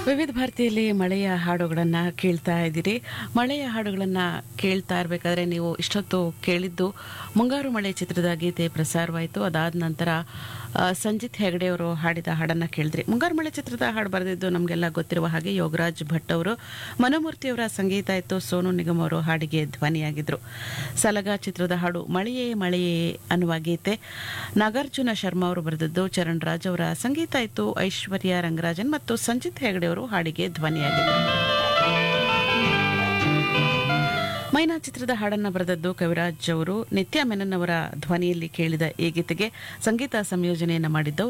ವಿವಿಧ ಭಾರತಿಯಲ್ಲಿ ಮಳೆಯ ಹಾಡುಗಳನ್ನು ಕೇಳ್ತಾ ಇದ್ದೀರಿ ಮಳೆಯ ಹಾಡುಗಳನ್ನು ಕೇಳ್ತಾ ಇರಬೇಕಾದ್ರೆ ನೀವು ಇಷ್ಟೊತ್ತು ಕೇಳಿದ್ದು ಮುಂಗಾರು ಮಳೆ ಚಿತ್ರದ ಗೀತೆ ಪ್ರಸಾರವಾಯಿತು ಅದಾದ ನಂತರ ಆ, ಸಂಜಿತ್ ಹೆಗಡೆ ಅವರು ಹಾಡಿದ ಹಾಡನ್ನು ಕೇಳಿದ್ರಿ ಮುಂಗಾರು ಮಳೆ ಚಿತ್ರದ ಹಾಡು ಬರೆದಿದ್ದು ನಮಗೆಲ್ಲ ಗೊತ್ತಿರುವ ಹಾಗೆ ಯೋಗರಾಜ್ ಭಟ್ ಅವರು ಮನೋಮೂರ್ತಿ ಅವರ ಸಂಗೀತ ಇತ್ತು ಸೋನು ನಿಗಮ್ ಅವರು ಹಾಡಿಗೆ ಧ್ವನಿಯಾಗಿದ್ರು ಸಲಗ ಚಿತ್ರದ ಹಾಡು ಮಳೆಯೇ ಮಳೆಯೇ ಅನ್ನುವ ಗೀತೆ ನಾಗಾರ್ಜುನ ಶರ್ಮಾ ಅವರು ಬರೆದದ್ದು ಚರಣ್ ರಾಜ್ ಅವರ ಸಂಗೀತ ಇತ್ತು ಐಶ್ವರ್ಯ ರಂಗರಾಜನ್ ಮತ್ತು ಸಂಜಿತ್ ಹೆಗಡೆ ಅವರು ಹಾಡಿಗೆ ಧ್ವನಿಯಾಗಿದ್ದರು ಮೈನಾ ಚಿತ್ರದ ಹಾಡನ್ನ ಬರೆದದ್ದು ಕವಿರಾಜ್ ಅವರು ನಿತ್ಯ ಮೆನನ್ ಅವರ ಧ್ವನಿಯಲ್ಲಿ ಕೇಳಿದ ಈ ಗೀತೆಗೆ ಸಂಗೀತ ಸಂಯೋಜನೆಯನ್ನ ಮಾಡಿದ್ದವರು